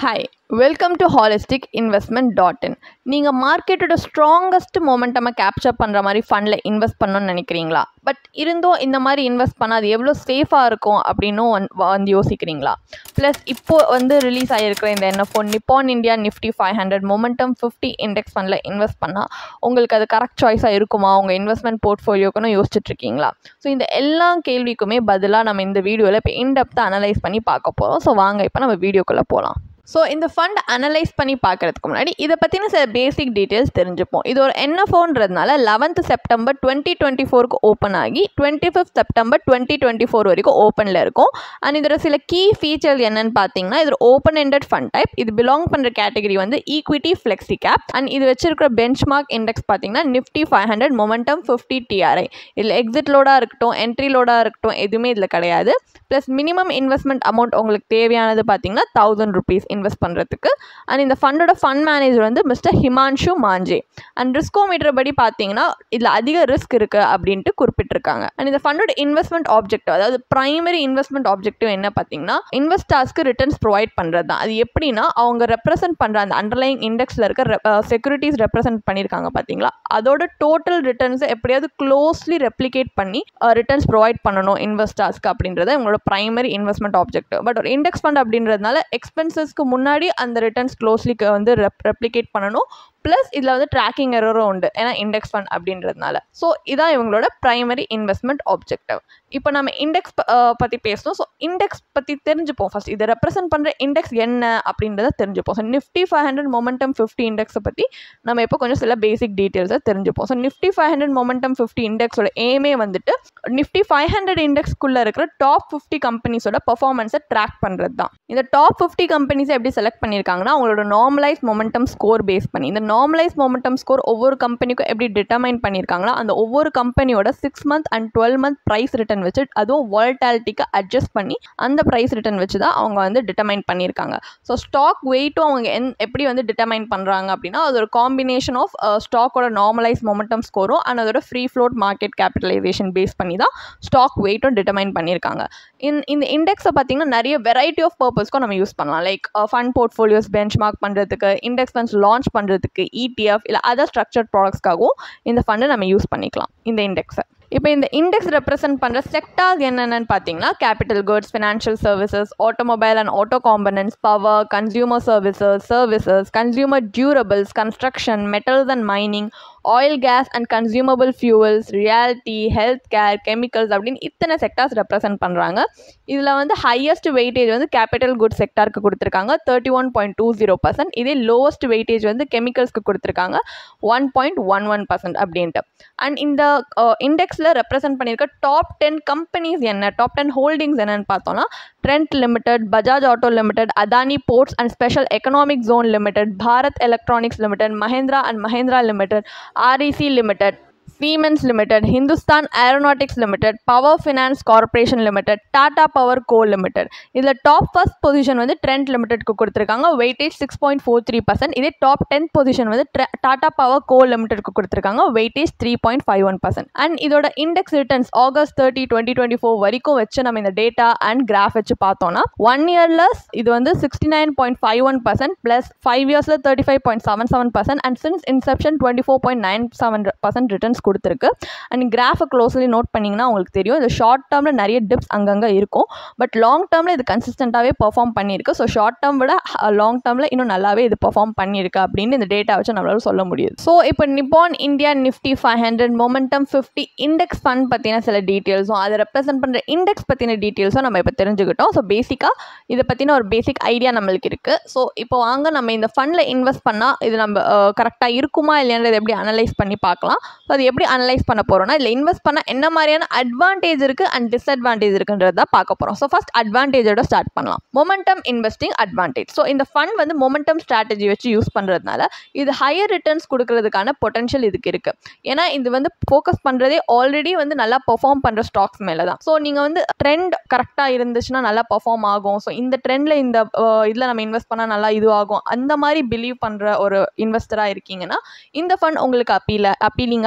hi welcome to holistic investment dot in நீங்கள் மார்க்கெட்டோட strongest மொமெண்டமாக capture பண்ணுற மாதிரி ஃபண்டில் இன்வெஸ்ட் பண்ணணும்னு நினைக்கிறீங்களா பட் இருந்தும் இந்த மாதிரி இன்வெஸ்ட் பண்ணால் அது எவ்வளோ சேஃபாக இருக்கும் அப்படின்னும் வந்து வந்து யோசிக்கிறீங்களா ப்ளஸ் இப்போது வந்து ரிலீஸ் ஆகிருக்கிற இந்த NFO Nippon India Nifty five hundred momentum fifty index ஃபண்டில் இன்வெஸ்ட் பண்ணால் உங்களுக்கு அது கரெக்ட் சாய்ஸாக இருக்குமா உங்கள் இன்வெஸ்ட்மெண்ட் போர்ட்ஃபோலியோக்குன்னு யோசிச்சுட்டு இருக்கீங்களா ஸோ இந்த எல்லா கேள்விக்குமே பதிலாக நம்ம இந்த வீடியோவில் இப்போ இன்டெப்த்தாக அனலைஸ் பண்ணி பார்க்க போகிறோம் ஸோ வாங்க இப்போ நம்ம வீடியோக்குள்ளே போகலாம் ஸோ இந்த ஃபண்ட் அனலைஸ் பண்ணி பார்க்குறதுக்கு முன்னாடி இதை பற்றின சில பேசிக் டீட்டெயில்ஸ் தெரிஞ்சுப்போம் இது ஒரு என்எஃப்ஓன்றதுனால லெவன்த் செப்டம்பர் டுவெண்ட்டி டுவெண்ட்டி ஃபோருக்கு ஓப்பன் ஆகி twenty fifth September twenty twenty four வரைக்கும் ஓப்பனில் இருக்கும் அண்ட் இதோட சில கீ ஃபீச்சர்ஸ் என்னென்னு பார்த்தீங்கன்னா இது ஓப்பன் எண்டட் ஃபண்ட் டைப் இது பிலாங் பண்ணுற கேட்டகரி வந்து ஈக்விட்டி ஃப்ளெக்ஸி கேப் அண்ட் இது வச்சிருக்கிற பெஞ்ச் மார்க் இண்டெக்ஸ் பார்த்தீங்கன்னா Nifty five hundred momentum fifty TRI இதில் எக்ஸிட் லோடாக இருக்கட்டும் என்ட்ரி லோடாக இருக்கட்டும் எதுவுமே இதில் கிடையாது ப்ளஸ் மினிமம் இன்வெஸ்ட்மெண்ட் அமௌண்ட் உங்களுக்கு தேவையானது பார்த்தீங்கன்னா தௌசண்ட் ருபீஸ் இன்வெஸ்ட் பண்ணுறதுக்கு அண்ட் இந்த ஃபண்டோட ஃபண்ட் மேனேஜர் வந்து mister Himanshu Mange and riskometer படி பார்த்தீங்கன்னா இதில் அதிக ரிஸ்க் இருக்குது அப்படின்ட்டு குறிப்பிட்டிருக்காங்க அண்ட் இந்த ஃபண்டோட இன்வெஸ்ட்மெண்ட் ஆப்ஜெக்டிவ் அதாவது பிரைமரி இன்வெஸ்ட்மெண்ட் ஆப்ஜெக்டிவ் என்ன பார்த்தீங்கன்னா இன்வெஸ்டர்ஸ்க்கு ரிட்டர்ன்ஸ் ப்ரொவைட் பண்ணுறது தான் அது எப்படின்னா அவங்க ரெப்ரசென்ட் பண்ணுற அந்த அண்டர்லைங் இண்டெக்ஸில் இருக்க செக்யூரிட்டிஸ் ரெப்ரசென்ட் பண்ணியிருக்காங்க பார்த்தீங்களா அதோட டோட்டல் ரிட்டர்ன்ஸை எப்படியாவது க்ளோஸ்லி ரெப்ளிகேட் பண்ணி ரிட்டர்ன்ஸ் ப்ரொவைட் பண்ணணும் இன்வெஸ்டர்ஸ்க்கு அப்படின்றத இவங்களோட பிரைமரி இன்வெஸ்ட்மெண்ட் ஆப்ஜெக்டிவ் பட் ஒரு இண்டெக்ஸ் ஃபண்ட் அப்படின்றதுனால எக்ஸ்பென்சஸ்க்கு முன்னாடி அந்த ரிட்டர்ன்ஸ் க்ளோஸ்லி வந்து ரெப் ரெப்ளிகேட் பண்ணணும் ப்ளஸ் இதில் வந்து ட்ராக்கிங் எரரும் உண்டு ஏன்னா இண்டெக்ஸ் ஃபண்ட் அப்படின்றதுனால ஸோ இதான் இவங்களோட ப்ரைமரி இன்வெஸ்ட்மெண்ட் ஆப்ஜெக்டிவ் இப்போ நம்ம இண்டெக்ஸ் பற்றி பேசணும் ஸோ இண்டெக்ஸ் பற்றி தெரிஞ்சுப்போம் ஃபஸ்ட் இதை ரெப்ரசென்ட் பண்ணுற இண்டெக்ஸ் என்ன அப்படின்றத தெரிஞ்சுப்போம் so Nifty five hundred momentum fifty இண்டெக்ஸை பற்றி நம்ம இப்போ கொஞ்சம் சில பேசிக் டீட்டெயில்ஸை தெரிஞ்சுப்போம் so Nifty five hundred momentum fifty இண்டெக்ஸோட எய்மே வந்துட்டு நிஃப்டி ஃபைவ் ஹண்ட்ரட் இண்டெக்ஸ்க்குள்ளே இருக்கிற டாப் ஃபிஃப்டி கம்பெனிஸோட பர்ஃபார்மன்ஸை ட்ராக் பண்ணுறது தான் இந்த டாப் ஃபிஃப்டி கம்பெனிஸை எப்படி செலக்ட் பண்ணியிருக்காங்கன்னா அவங்களோட நார்மலைஸ் மொமெண்டம் ஸ்கோர் பேஸ் பண்ணி இந்த நார்மலைஸ் மொமெண்டம் ஸ்கோர் ஒவ்வொரு கம்பெனிக்கும் எப்படி டிட்டர்மைன் பண்ணியிருக்காங்களோ அந்த ஒவ்வொரு கம்பெனியோட six month and twelve month price return வச்சு அதுவும் வால்டாலிட்டிக்கு அட்ஜஸ்ட் பண்ணி அந்த ப்ரைஸ் ரிட்டர்ன் வச்சு தான் அவங்க வந்து டிட்டர்மைன் பண்ணியிருக்காங்க ஸோ ஸ்டாக் வெயிட்டும் அவங்க என் எப்படி வந்து டிட்டர்மைன் பண்ணுறாங்க அப்படின்னா அது ஒரு காம்பினேஷன் ஆஃப் ஸ்டாக்கோட நார்மலைஸ் மொமெண்டம் ஸ்கோரும் அண்ட் அதோட free float market capitalisation base பண்ணி தான் ஸ்டாக் வெயிட்டும் டிட்டர்மைன் பண்ணியிருக்காங்க இன் இந்த இண்டெக்ஸை பார்த்தீங்கன்னா நிறைய வெரைட்டி ஆஃப் பர்பஸ்க்கும் நம்ம யூஸ் பண்ணலாம் like fund portfolios benchmark பண்ணுறதுக்கு இண்டெக்ஸ் ஃபண்ட்ஸ் லான்ச் பண்ணுறதுக்கு இடிஎஃப் இல்லை அதர் ஸ்ட்ரக்சர்ட் ப்ராடக்ட்ஸ்க்காகவும் இந்த ஃபண்டை நம்ம யூஸ் பண்ணிக்கலாம் இந்த இண்டெக்ஸை இப்போ இந்த இண்டெக்ஸ் ரெப்ரசென்ட் பண்ணுற செக்டார்ஸ் என்னென்னு பார்த்தீங்கன்னா capital goods financial services automobile and auto components power consumer services services consumer durables construction metals and mining oil gas and consumable fuels reality health care chemicals அப்படின்னு இத்தனை sectors represent பண்ணுறாங்க இதில் வந்து highest weightage வந்து capital good செக்டாருக்கு கொடுத்துருக்காங்க thirty one point two zero percent இதே lowest weightage வந்து கெமிக்கல்ஸ்க்கு கொடுத்துருக்காங்க one point one one percent அப்படின்ட்டு அண்ட் இந்த இண்டெக்ஸில் ரெப்ரசென்ட் பண்ணியிருக்க டாப் டென் கம்பெனிஸ் என்ன டாப் டென் ஹோல்டிங்ஸ் என்னன்னு பார்த்தோம்னா Trent limited Bajaj auto limited Adani ports and special economic zone limited Bharat electronics limited Mahindra and Mahindra limited REC limited Siemens limited Hindustan aeronautics limited power finance corporation limited Tata power co limited இதில் top first position வந்து Trent லிமிடெட்க்கு கொடுத்துருக்காங்க weightage six point four three percent இதே top tenth position வந்து Tata power co லிமிடெட்க்கு கொடுத்துருக்காங்க weightage three point five one percent and இதோட index returns August thirty twenty twenty four வரைக்கும் வச்சு நம்ம இந்த டேட்டா அண்ட் கிராஃப் வச்சு பார்த்தோம்னா ஒன் இயரில் இது வந்து sixty nine point five one percent plus five இயர்ஸில் thirty five point seven seven percent and since inception twenty four point nine seven percent returns கொடுத்துருக்கு அண்ட் கிராஃபை க்ளோஸ்லி நோட் பண்ணிங்கன்னா உங்களுக்கு தெரியும் இது ஷார்ட் டேர்மில் நிறைய டிப்ஸ் அங்கங்கே இருக்கும் பட் லாங் டேர்மில் இது கன்சிஸ்டண்ட்டாகவே பர்ஃபார்ம் பண்ணியிருக்கு ஸோ ஷார்ட் டேர்ம் விட லாங் டேர்மில் இன்னும் நல்லாவே இது பர்ஃபார்ம் பண்ணியிருக்கு அப்படின்னு இந்த டேட்டா வச்சு நம்மளால சொல்ல முடியுது ஸோ இப்போ Nippon India Nifty five hundred momentum fifty index fund பற்றின சில டீட்டெயில்ஸும் அதை ரெப்ரசென்ட் பண்ணுற இண்டெக்ஸ் பற்றின டீட்டெயில்ஸும் நம்ம இப்போ தெரிஞ்சுக்கிட்டோம் ஸோ பேசிக்காக இதை பற்றின ஒரு பேசிக் ஐடியா நம்மளுக்கு இருக்குது ஸோ இப்போ வாங்க நம்ம இந்த ஃபண்டில் இன்வெஸ்ட் பண்ணால் இது நம்ம கரெக்டாக இருக்குமா இல்லையான்றதை எப்படி அனலைஸ் பண்ணி பார்க்கலாம் ஸோ அது எப்படி அனலைஸ் பண்ண போகிறோம்னா இதில் இன்வெஸ்ட் பண்ண என்ன மாதிரியான அட்வான்டேஜ் இருக்குது அண்ட் டிஸ்அட்வான்டேஜ் இருக்குன்றது தான் பார்க்க போகிறோம் ஸோ ஃபஸ்ட் அட்வான்டேஜோட ஸ்டார்ட் பண்ணலாம் மொமெண்டம் இன்வெஸ்டிங் அட்வான்டேஜ் ஸோ இந்த ஃபண்ட் வந்து மொமெண்டம் ஸ்ட்ராட்டஜி வச்சு யூஸ் பண்ணுறதுனால இது ஹையர் ரிட்டர்ன்ஸ் கொடுக்கறதுக்கான பொட்டன்ஷியல் இதுக்கு இருக்குது ஏன்னா இது வந்து ஃபோக்கஸ் பண்ணுறதே ஆல்ரெடி வந்து நல்லா பெர்ஃபார்ம் பண்ணுற ஸ்டாக்ஸ் மேலே தான் ஸோ நீங்கள் வந்து ட்ரெண்ட் கரெக்டாக இருந்துச்சுன்னா நல்லா பெர்ஃபார்ம் ஆகும் ஸோ இந்த ட்ரெண்டில் இந்த இதில் நம்ம இன்வெஸ்ட் பண்ணால் நல்லா இதுவாகும் அந்த மாதிரி பிலீவ் பண்ணுற ஒரு இன்வெஸ்டராக இருக்கீங்கன்னா இந்த ஃபண்ட் உங்களுக்கு அப்பீல அப்பீலிங்காக இருக்கலாம்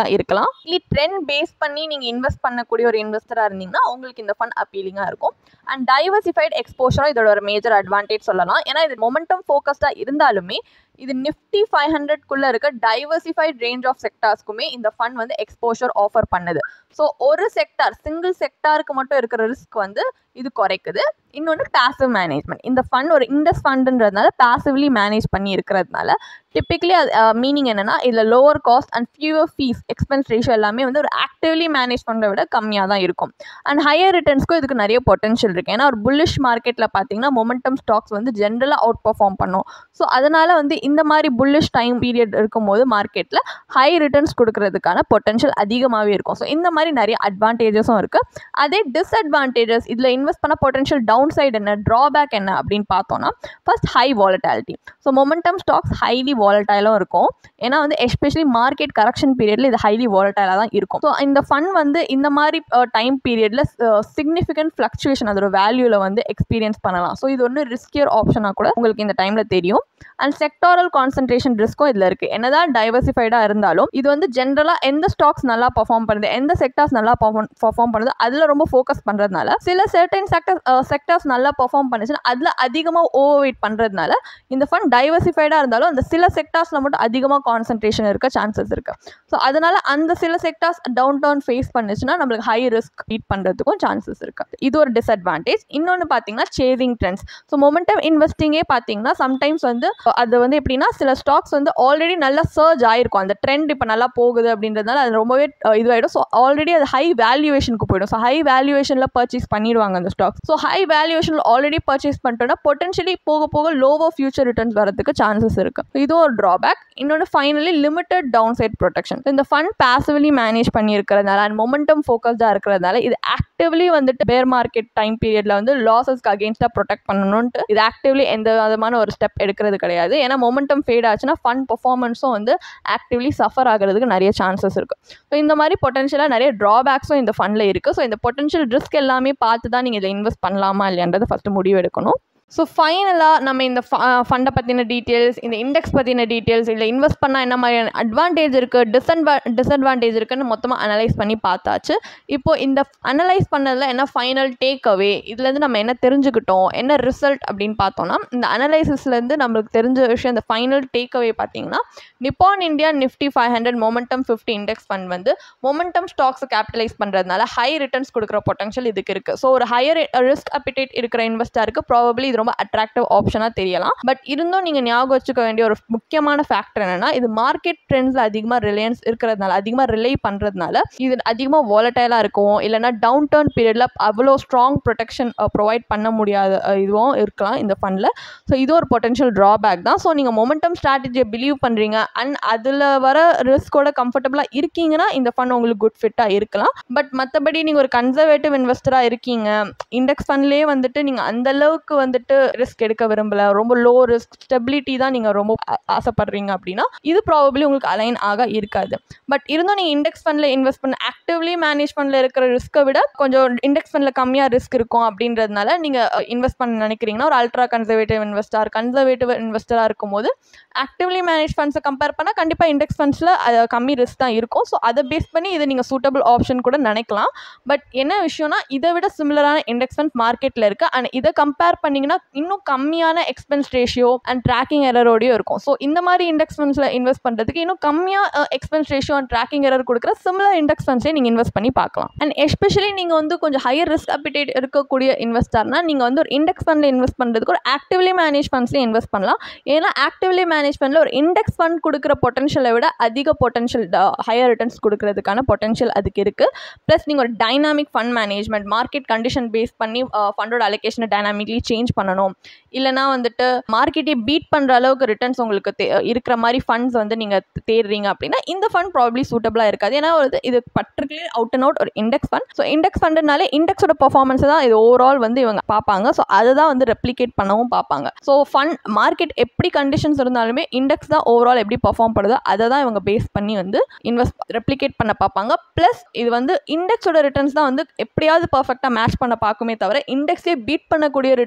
இருக்கலாம் இல்லை ட்ரெண்ட் பேஸ் பண்ணி நீங்கள் இன்வெஸ்ட் பண்ணக்கூடிய ஒரு இன்வெஸ்டராக இருந்தீங்கன்னா உங்களுக்கு இந்த ஃபண்ட் அப்பீலிங்காக இருக்கும் அண்ட் டைவர்சிஃபைட் எக்ஸ்போஷரும் இதோட ஒரு மேஜர் அட்வான்டேஜ் சொல்லலாம் ஏன்னா இது மொமெண்டம் ஃபோக்கஸ்டாக இருந்தாலுமே இது நிஃப்டி ஃபைவ் ஹண்ட்ரட்குள்ளே இருக்க டைவர்சிஃபைட் ரேஞ்ச் ஆஃப் செக்டார்ஸ்க்குமே இந்த ஃபண்ட் வந்து எக்ஸ்போஷர் ஆஃபர் பண்ணுது ஸோ ஒரு செக்டார் சிங்கிள் செக்டாருக்கு மட்டும் இருக்கிற ரிஸ்க் வந்து இது குறைக்குது இன்னொன்று பேசிவ் மேனேஜ்மெண்ட் இந்த ஃபண்ட் ஒரு இண்டஸ் ஃபண்டுன்றதுனால பேசிவ்லி மேனேஜ் பண்ணி இருக்கிறதுனால டிப்பிக்கலி அது மீனிங் என்னென்னா இதில் lower cost and fewer fees expense ratio எல்லாமே வந்து ஒரு ஆக்டிவ்லி மேனேஜ் பண்ணுறத விட கம்மியாக தான் இருக்கும் அண்ட் ஹையர் ரிட்டர்ன்ஸ்க்கும் இதுக்கு நிறைய பொட்டன்ஷியல் இருக்குது ஏன்னா ஒரு புல்லிஷ் மார்க்கெட்டில் பார்த்தீங்கன்னா மொமெண்டம் ஸ்டாக்ஸ் வந்து ஜென்ரலாக அவுட் பர்ஃபார்ம் பண்ணும் ஸோ அதனால் வந்து இந்த மாதிரி புல்லிஷ் டைம் பீரியட் இருக்கும்போது மார்க்கெட்டில் ஹை ரிட்டர்ன்ஸ் கொடுக்கறதுக்கான பொட்டன்ஷியல் அதிகமாகவே இருக்கும் ஸோ இந்த மாதிரி நிறைய அட்வான்டேஜஸும் இருக்குது அதே டிஸ்அட்வான்டேஜஸ் இதில் இன்வெஸ்ட் பண்ண பொட்டன்ஷியல் டவுன் சைடு என்ன ட்ராபேக் என்ன அப்படின்னு பார்த்தோன்னா first high volatility so momentum stocks highly வாலட்டைலும் இருக்கும் ஏன்னா வந்து எஸ்பெஷலி மார்க்கெட் கரெக்ஷன் பீரியடில் இது ஹைலி வாலட்டைலாக தான் இருக்கும் ஸோ இந்த ஃபண்ட் வந்து இந்த மாதிரி டைம் பீரியடில் சிக்னிஃபிகண்ட் ஃப்ளக்சுவேஷன் அதோட வேல்யூவில் வந்து எக்ஸ்பீரியன்ஸ் பண்ணலாம் ஸோ இது ஒன்று ரிஸ்கியர் ஆப்ஷனாக கூட உங்களுக்கு இந்த டைமில் தெரியும் அண்ட் செக்டாரல் கான்சன்ட்ரேஷன் ரிஸ்க்கும் இதில் இருக்குது என்னதான் டைவர்சிஃபைடாக இருந்தாலும் இது வந்து ஜென்ரலாக எந்த ஸ்டாக்ஸ் நல்லா பர்ஃபார்ம் பண்ணுது எந்த செக்டார்ஸ் நல்லா பர்ஃபார்ம் பர்ஃபார்ம் பண்ணுது அதில் ரொம்ப ஃபோக்கஸ் பண்ணுறதுனால சில சர்டன் செக்டர் செக்டார்ஸ் நல்லா பர்ஃபார்ம் பண்ணுச்சுன்னா அதில் அதிகமாக ஓவர் வெயிட் பண்ணுறதுனால இந்த ஃபண்ட் டைவர்சிஃபைடாக இருந்தாலும் அந்த சில செக்டார்ஸில் மட்டும் அதிகமாக கான்சன்ட்ரேஷன் இருக்க சான்சஸ் இருக்குது ஸோ அதனால் அந்த சில செக்டார்ஸ் டவுன் டவுன் ஃபேஸ் பண்ணுச்சுன்னா நம்மளுக்கு ஹை ரிஸ்க் பீட் பண்ணுறதுக்கும் சான்சஸ் இருக்குது இது ஒரு டிஸ்அட்வான்டேஜ் இன்னொன்று பார்த்தீங்கன்னா சேவிங் ட்ரெண்ட்ஸ் ஸோ மொமெண்டம் இன்வெஸ்டிங்கே பார்த்தீங்கன்னா சம்டைம்ஸ் வந்து அது வந்து எப்படின்னா சில ஸ்டாக்ஸ் வந்து ஆல்ரெடி நல்லா சர்ஜ் ஆயிருக்கும் அந்த ட்ரெண்ட் இப்போ நல்லா போகுது அப்படின்றதுனால அது ரொம்பவே இதுவாகிடும் ஸோ ஆல்ரெடி அது ஹை வேல்யூவேஷனுக்கு போயிடும் ஸோ ஹை வேல்யூவேஷனில் பர்ச்சேஸ் பண்ணிடுவாங்க அந்த ஸ்டாக்ஸ் ஸோ ஹை வேல்யூவேஷனில் ஆல்ரெடி பர்ச்சேஸ் பண்ணிட்டோன்னா பொட்டன்ஷியலி போக போக லோவர் ஃபியூச்சர் ரிட்டர்ன்ஸ் வரதுக்கு சான்சஸ் இருக்குது இதுவும் ஒரு ட்ராபேக் இன்னொன்று finally limited downside protection இந்த ஃபண்ட் பேசிவ்லி மேனேஜ் பண்ணியிருக்கிறதுனால அண்ட் மொமெண்டம் ஃபோக்கஸ்டாக இருக்கிறதுனால இது ஆக்டிவ்லி வந்துட்டு பேர் மார்க்கெட் டைம் பீரியடில் வந்து லாசஸ்க்கு அகேன்ஸ்டாக ப்ரொடெக்ட் பண்ணணுன்ட்டு இது ஆக்டிவ்லி எந்த விதமான ஒரு ஸ்டெப் எடுக்கிறது கிடையாது ஏன்னா மொமெண்டம் ஃபேட் ஆச்சுன்னா ஃபண்ட் பர்ஃபார்மன்ஸும் வந்து ஆக்டிவ்லி சஃபர் ஆகிறதுக்கு நிறைய சான்சஸ் இருக்குது ஸோ இந்த மாதிரி பொட்டன்ஷியலாக நிறைய ட்ராபேக்ஸும் இந்த ஃபண்டில் இருக்குது ஸோ இந்த பொட்டன்ஷியல் ரிஸ்க் எல்லாமே பார்த்து தான் நீங்கள் இதில் இன்வெஸ்ட் பண்ணலாமா இல்லையான்றதை ஃபஸ்ட்டு முடிவு எடுக்கணும் ஸோ ஃபைனலாக நம்ம இந்த ஃபண்டை பற்றின டீட்டெயில்ஸ் இந்த இண்டெக்ஸ் பற்றின டீட்டெயில்ஸ் இல்லை இன்வெஸ்ட் பண்ணால் என்ன மாதிரியான அட்வான்டேஜ் இருக்குது டிஸ்அட்வா டிஸ்அட்வான்டேஜ் இருக்குன்னு மொத்தமாக அனலைஸ் பண்ணி பார்த்தாச்சு இப்போ இந்த அனலைஸ் பண்ணதில் என்ன ஃபைனல் டேக் அவே இதுலேருந்து நம்ம என்ன தெரிஞ்சுக்கிட்டோம் என்ன ரிசல்ட் அப்படின்னு பார்த்தோம்னா இந்த அனலைசிஸ்லேருந்து நம்மளுக்கு தெரிஞ்ச விஷயம் இந்த ஃபைனல் டேக் அவே பார்த்தீங்கன்னா Nippon India Nifty five hundred momentum fifty index fund வந்து மொமெண்டம் ஸ்டாக்ஸை கேபிட்டலைஸ் பண்ணுறதுனால ஹை ரிட்டர்ன்ஸ் கொடுக்குற பொட்டன்ஷியல் இதுக்கு இருக்குது ஸோ ஒரு ஹையர் ரிஸ்க் அப்பிடேட் இருக்கிற இன்வெஸ்டருக்கு ப்ராபப்ளி இது ரொம்ப அட்ராக்டிவ் ஆப்ஷனாக தெரியலாம் பட் இருந்தும் நீங்கள் ஞாபகம் வச்சுக்க வேண்டிய ஒரு முக்கியமான ஃபேக்டர் என்னன்னா இது மார்க்கெட் ட்ரெண்ட்ஸில் அதிகமாக ரிலையன்ஸ் இருக்கிறதுனால அதிகமாக ரிலை பண்ணுறதுனால இது அதிகமாக வாலட்டைலாக இருக்கும் இல்லைனா டவுன் டர்ன் பீரியடில் அவ்வளோ ஸ்ட்ராங் ப்ரொடெக்ஷன் ப்ரொவைட் பண்ண முடியாத இதுவும் இருக்கலாம் இந்த ஃபண்டில் ஸோ இது ஒரு பொட்டன்ஷியல் ட்ராபேக் தான் ஸோ நீங்கள் மொமெண்டம் ஸ்ட்ராட்டஜியை பிலீவ் பண்ணுறீங்க அண்ட் அதில் வர ரிஸ்கோட கம்ஃபர்டபுளாக இருக்கீங்கன்னா இந்த ஃபண்ட் உங்களுக்கு குட் ஃபிட்டாக இருக்கலாம் பட் மற்றபடி நீங்கள் ஒரு கன்சர்வேட்டிவ் இன்வெஸ்டராக இருக்கீங்க இண்டெக்ஸ் ஃபண்ட்லேயே வந்துட்டு நீங்கள் அந்த அளவுக்கு வந்துட்டு ரிஸ்க் எடுக்க விரும்பல ரொம்ப லோ ரிஸ்க் ஸ்டெபிலிட்டி தான் நீங்கள் ரொம்ப ஆசைப்படுறீங்க அப்படின்னா இது ப்ராபப்ளி உங்களுக்கு அலைன் ஆக இருக்காது பட் இருந்தும் நீங்கள் இண்டெக்ஸ் ஃபண்டில் இன்வெஸ்ட் பண்ண ஆக்டிவ்லி மேனேஜ் ஃபண்டில் இருக்கிற ரிஸ்க்கை விட கொஞ்சம் இண்டெக்ஸ் ஃபண்டில் கம்மியாக ரிஸ்க் இருக்கும் அப்படின்றதுனால நீங்கள் இன்வெஸ்ட் பண்ண நினைக்கிறீங்கன்னா ஒரு அல்ட்ரா கன்சர்வேட்டிவ் இன்வெஸ்டர் கன்சர்வேட்டிவ் இன்வெஸ்டராக இருக்கும்போது ஆக்டிவ்லி மேனேஜ் ஃபண்ட்ஸை கம்பேர் பண்ணால் கண்டிப்பாக இண்டெக்ஸ் ஃபண்ட்ஸில் கம்மி ரிஸ்க் தான் இருக்கும் ஸோ அதை பேஸ் பண்ணி இதை நீங்கள் சூட்டபிள் ஆப்ஷன் கூட நினைக்கலாம் பட் என்ன விஷயம்னா இதை விட சிமிலரான இண்டெக்ஸ் ஃபண்ட் மார்க்கெட்டில் இருக்குது அண்ட் இதை கம்பேர் பண்ணிங்கன்னா இன்னும் கம்மியான எக்ஸ்பென்ஸ் ரேஷியோ அண்ட் ட்ராக்கிங் எரரோடையும் இருக்கும் ஸோ இந்த மாதிரி இண்டெக்ஸ் ஃபண்ட்ஸில் இன்வெஸ்ட் பண்ணுறதுக்கு இன்னும் கம்மியாக expense ratio and tracking error கொடுக்குற சிமிலர் இண்டெக்ஸ் ஃபண்ட்ஸே நீங்கள் இன்வெஸ்ட் பண்ணி பார்க்கலாம் அண்ட் எஸ்பெஷலி நீங்கள் வந்து கொஞ்சம் ஹையர் ரிஸ்க் அப்பிடேட் இருக்கக்கூடிய இன்வெஸ்டர்னா நீங்கள் வந்து ஒரு இண்டெக்ஸ் ஃபண்டில் இன்வெஸ்ட் பண்ணுறதுக்கு ஒரு ஆக்டிவ்லி மேனேஜ் ஃபண்ட்ஸ்லேயே இன்வெஸ்ட் பண்ணலாம் ஏன்னா ஆக்டிவ்லி மேனேஜ் ஃபண்டில் ஒரு இண்டெக்ஸ் ஃபண்ட் கொடுக்குற பொட்டன்ஷியலை விட அதிக பொட்டன்ஷியல் ஹையர் ரிட்டர்ன்ஸ் கொடுக்கறதுக்கான பொட்டன்ஷியல் அதுக்கு இருக்குது ப்ளஸ் நீங்கள் ஒரு dynamic fund management market condition base பண்ணி ஃபண்டோட அலோகேஷனை டைனாமிக்லி சேஞ்ச் பண்ணணும் இல்லைனா வந்துட்டு மார்க்கெட்டை பீட் பண்ணுற அளவுக்கு ரிட்டர்ன்ஸ் உங்களுக்கு தே இருக்கிற மாதிரி ஃபண்ட்ஸ் வந்து நீங்கள் தேடுறீங்க அப்படின்னா இந்த ஃபண்ட் ப்ராப்ளி சூட்டபிளாக இருக்காது ஏன்னா ஒரு இது பர்டிகுலர் அவுட் அண்ட் அவுட் ஒரு இண்டெக்ஸ் ஃபண்ட் ஸோ இண்டெக்ஸ் ஃபண்டுனாலே இண்டெக்ஸோட பர்ஃபார்மன்ஸை தான் இது ஓவரால் வந்து இவங்க பார்ப்பாங்க ஸோ அதை தான் வந்து ரெப்ளிகேட் பண்ணவும் பார்ப்பாங்க ஸோ ஃபண்ட் மார்க்கெட் எப்படி கண்டிஷன்ஸ் இருந்தாலுமே இண்டெக்ஸ் தான் ஓவரால் எப்படி பர்ஃபார்ம் பண்ணுதோ அதை தான் இவங்க பேஸ் பண்ணி வந்து இன்வெஸ்ட் ரெப்ளிகேட் பண்ண பார்ப்பாங்க ப்ளஸ் இது வந்து இண்டெக்ஸோட ரிட்டர்ன்ஸ் தான் வந்து எப்படியாவது பர்ஃபெக்டாக மேட்ச் பண்ண பார்க்குமே தவிர இண்டெக்ஸே பீட் பண்ணக்கூடிய ரிட்டர்ன்ஸ் இது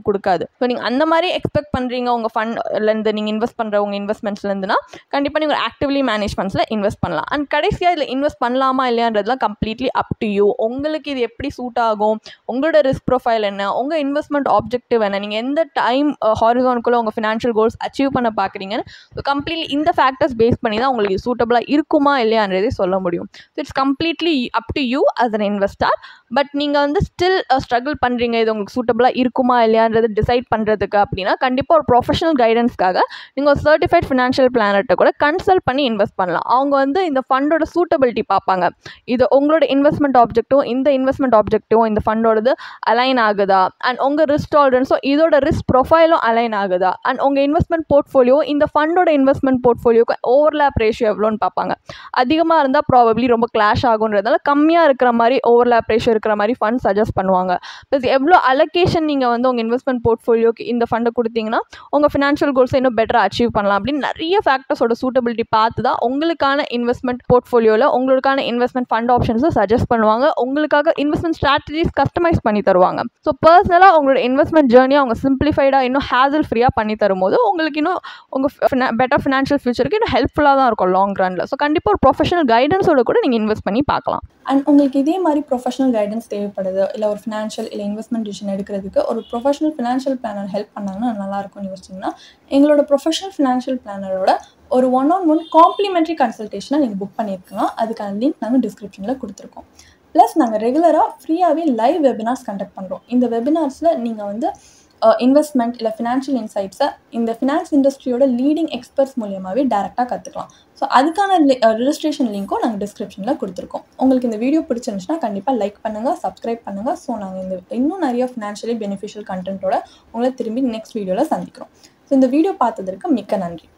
கொடுக்காது ஸோ நீங்கள் அந்த மாதிரி எக்ஸ்பெக்ட் பண்ணுறீங்க உங்கள் ஃபண்ட்லேருந்து நீங்கள் இன்வெஸ்ட் பண்ணுற உங்கள் இன்வெஸ்ட்மெண்ட்ஸ்லேருந்துனா கண்டிப்பாக நீங்கள் ஆக்டிவ்லி மேனேஜ் ஃபண்ட்ஸில் இன்வெஸ்ட் பண்ணலாம் அண்ட் கடைசியாக இதில் இன்வெஸ்ட் பண்ணலாமா இல்லையான்றதுலாம் கம்ப்ளீட்லி அப் டு யூ உங்களுக்கு இது எப்படி சூட் ஆகும் உங்களோட ரிஸ்க் ப்ரொஃபைல் என்ன உங்கள் இன்வெஸ்ட்மெண்ட் ஆப்ஜெக்டிவ் என்ன நீங்கள் எந்த டைம் ஹாரிசானுக்குள்ளே உங்கள் ஃபினான்ஷியல் கோல்ஸ் அச்சீவ் பண்ண பார்க்குறீங்கன்னு ஸோ கம்ப்ளீட்லி இந்த ஃபேக்டர்ஸ் பேஸ் பண்ணி தான் உங்களுக்கு சூட்டபுளாக இருக்குமா இல்லையான்றதே சொல்ல முடியும் so it's completely up to you as an investor but நீங்கள் வந்து ஸ்டில் ஸ்ட்ரகிள் பண்ணுறீங்க இது உங்களுக்கு சூட்டபுளாக இருக்குமா இல்லையான்றது டிசைட் பண்ணுறதுக்கு அப்படின்னா கண்டிப்பாக ஒரு ப்ரொஃபஷனல் கைடன்ஸ்க்காக நீங்கள் ஒரு சர்டிஃபைட் ஃபினான்ஷியல் பிளானர்கிட்ட கூட கன்சல்ட் பண்ணி இன்வெஸ்ட் பண்ணலாம் அவங்க வந்து இந்த ஃபண்டோட சூட்டபிலிட்டி பார்ப்பாங்க இது உங்களோட இன்வெஸ்ட்மெண்ட் ஆப்ஜெக்ட்டும் இந்த இன்வெஸ்ட்மெண்ட் ஆப்ஜெக்ட்டும் இந்த ஃபண்டோடது அலைன் ஆகுதா அண்ட் உங்கள் ரிஸ்க் டாலரன்ஸும் இதோட ரிஸ்க் ப்ரொஃபைலும் அலைன் ஆகுதா அண்ட் உங்கள் இன்வெஸ்ட்மெண்ட் போர்ட்ஃபோலியோ இந்த ஃபண்டோட இன்வெஸ்ட்மெண்ட் போர்ட்ஃபோலியோக்கு ஓவர்லேப் ரேஷியோ எவ்வளோன்னு பார்ப்பாங்க அதிகமாக இருந்தால் ப்ராபப்ளி ரொம்ப கிளாஷ் ஆகுன்றதால கம்மியாக இருக்கிற மாதிரி ஓவர்லேப் ரேஷியோ இருக்கிற மாதிரி ஃபண்ட் சஜஸ்ட் பண்ணுவாங்க ப்ளஸ் எவ்வளோ அலோகேஷன் நீங்கள் வந்து உங்கள் இன்வெஸ்ட்மெண்ட் போர்ட்ஃபோலியோக்கு இந்த ஃபண்டை கொடுத்தீங்கன்னா உங்கள் ஃபினான்ஷியல் கோல்ஸை இன்னும் பெட்டராக அச்சீவ் பண்ணலாம் அப்படின்னு நிறைய ஃபேக்டர்ஸோட சூட்டபிலிட்டி பார்த்து தான் உங்களுக்கான இன்வெஸ்ட்மெண்ட் போர்ட்ஃபோலியோவில் உங்களுக்கான இன்வெஸ்ட்மெண்ட் ஃபண்ட் ஆப்ஷன்ஸை சஜஸ்ட் பண்ணுவாங்க உங்களுக்காக இன்வெஸ்ட்மெண்ட் ஸ்ட்ராட்டஜிஸ் கஸ்டமைஸ் பண்ணி தருவாங்க ஸோ பர்சனலாக உங்களோட இன்வெஸ்ட்மெண்ட் ஜேர்னியை அவங்க சிம்பிளிஃபைடாக இன்னும் ஹேசல் ஃப்ரீயாக பண்ணி தரும்போது உங்களுக்கு இன்னும் உங்கள் பெட்டர் ஃபினான்ஷியல் ஃபியூச்சருக்கு இன்னும் ஹெல்ப்ஃபுல்லாக தான் இருக்கும் லாங் ரனில் ஸோ கண்டிப்பாக ஒரு ப்ரொஃபஷனல் கைடன்ஸோட கூட நீங்கள் இன்வெஸ்ட் பண்ணி பார்க்கலாம் அண்ட் உங்களுக்கு இதே மாதிரி ப்ரொஃபஷனல் கைடன்ஸ் தேவைப்படுது இல்லை ஒரு ஃபினான்ஷியல் இல்லை இன்வெஸ்ட்மெண்ட் டிசிஷன் எடுக்கிறதுக்கு ஒரு ப்ரொஃபஷனல் ஃபினான்ஷியல் பிளானர் ஹெல்ப் பண்ணாங்கன்னா நல்லா இருக்கும்னு யோசிச்சிங்கன்னா எங்களோட ப்ரொஃபஷனல் ஃபினான்ஷியல் பிளானரோட ஒரு ஒன் ஆன் ஒன் காம்ப்ளிமெண்ட்ரி கன்சல்டேஷனை நீங்கள் புக் பண்ணியிருக்கலாம் அதுக்கான லிங்க் நாங்கள் டிஸ்கிரிப்ஷனில் கொடுத்துருக்கோம் ப்ளஸ் நாங்கள் ரெகுலராக ஃப்ரீயாகவே லைவ் வெபினார்ஸ் கண்டக்ட் பண்ணுறோம் இந்த வெபினார்ஸில் நீங்கள் வந்து இன்வெஸ்ட்மெண்ட் இல்லை ஃபினான்ஷியல் இன்சைட்ஸை இந்த ஃபினான்ஸ் இண்டஸ்ட்ரியோட லீடிங் எக்ஸ்பர்ட்ஸ் மூலியமாகவே டேரெக்டாக கற்றுக்கலாம் ஸோ அதுக்கான ரிஜிஸ்ட்ரேஷன் லிங்க்கும் நாங்கள் டிஸ்கிரிப்ஷனில் கொடுத்துருக்கோம் உங்களுக்கு இந்த வீடியோ பிடிச்சிருந்துச்சுன்னா கண்டிப்பாக லைக் பண்ணுங்கள் சப்ஸ்கிரைப் பண்ணுங்கள் ஸோ நாங்கள் இந்த இன்னும் நிறைய ஃபினான்ஷியலி பெனிஃபிஷியல் கண்டென்ட்டோட உங்களை திரும்பி நெக்ஸ்ட் வீடியோவில் சந்திக்கிறோம் ஸோ இந்த வீடியோ பார்த்ததற்கு மிக்க நன்றி